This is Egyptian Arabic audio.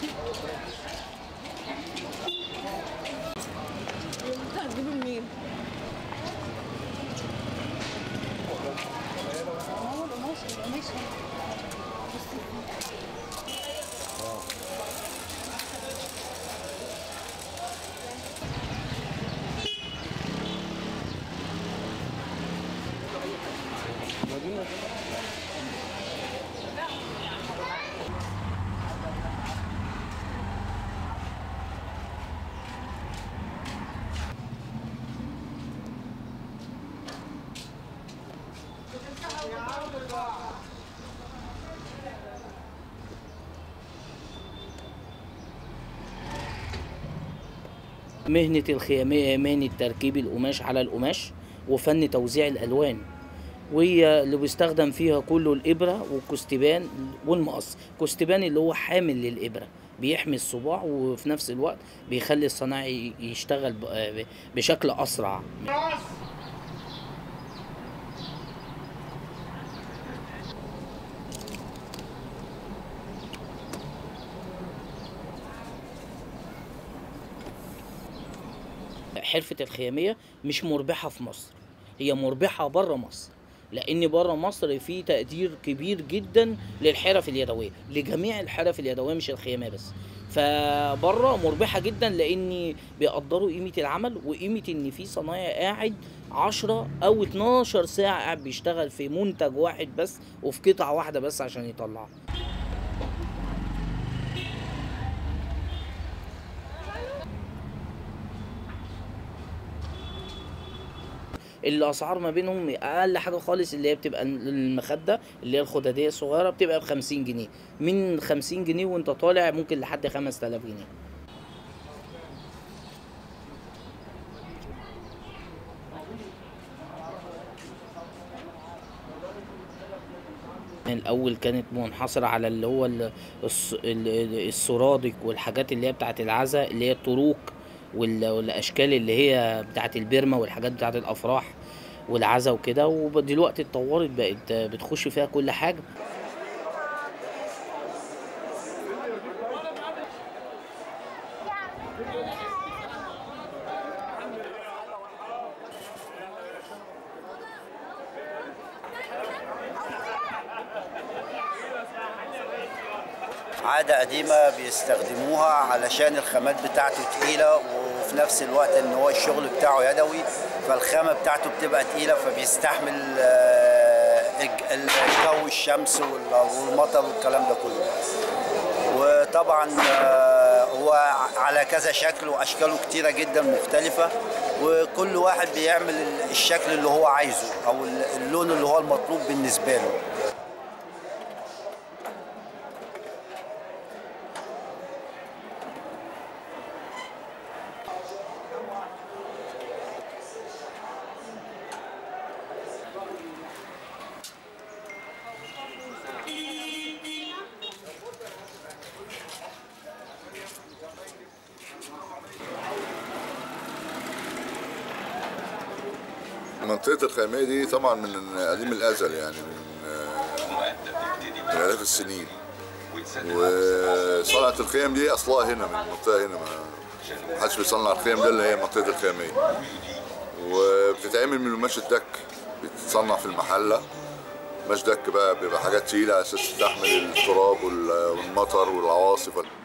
انت هتجيبه منين؟ هو القماش القماش مهنة الخيامية مهنة تركيب القماش على القماش وفن توزيع الألوان وهي اللي بيستخدم فيها كله الإبرة والكستبان والمقص كستبان اللي هو حامل للإبرة بيحمي الصباع وفي نفس الوقت بيخلي الصناعي يشتغل ب- بشكل أسرع حرفة الخيامية مش مربحة في مصر هي مربحة بره مصر لأن بره مصر في تقدير كبير جدا للحرف اليدوية لجميع الحرف اليدوية مش الخيامية بس فبره مربحة جدا لأن بيقدروا قيمة العمل وقيمة إن في صنايعي قاعد 10 أو 12 ساعة قاعد بيشتغل في منتج واحد بس وفي قطعة واحدة بس عشان يطلعها الاسعار ما بينهم اقل حاجه خالص اللي هي بتبقى المخده اللي هي الخداديه الصغيره بتبقى ب 50 جنيه من 50 جنيه وانت طالع ممكن لحد 5000 جنيه الاول كانت منحصره على اللي هو ال- الس- ال- السرادق والحاجات اللي هي بتاعت العزا اللي هي الطروق وال- والاشكال اللي هي بتاعت البرمه والحاجات بتاعت الافراح والعزا وكده ودلوقتي اتطورت بقت بتخش فيها كل حاجه عادة قديمة بيستخدموها علشان الخامات بتاعته تقيلة وفي نفس الوقت ان هو الشغل بتاعه يدوي فالخامة بتاعته بتبقى تقيلة فبيستحمل آه، الج- الجو الشمس وال- والمطر والكلام ده كله وطبعا آه، هو على كذا شكل واشكاله كتيرة جدا مختلفة وكل واحد بيعمل ال- الشكل اللي هو عايزه او اللون اللي هو المطلوب بالنسبة له منطقة الخيامية دي طبعا من قديم الأزل يعني من آه، من آلاف السنين وصنعة الخيام دي أصلها هنا من المنطقة هنا ما حدش بيصنع الخيام ده اللي هي منطقة الخيامية وبتتعمل من قماش الدك بتتصنع في المحلة قماش دك بقى بيبقى حاجات تقيلة على أساس تستحمل التراب وال- والمطر والعواصف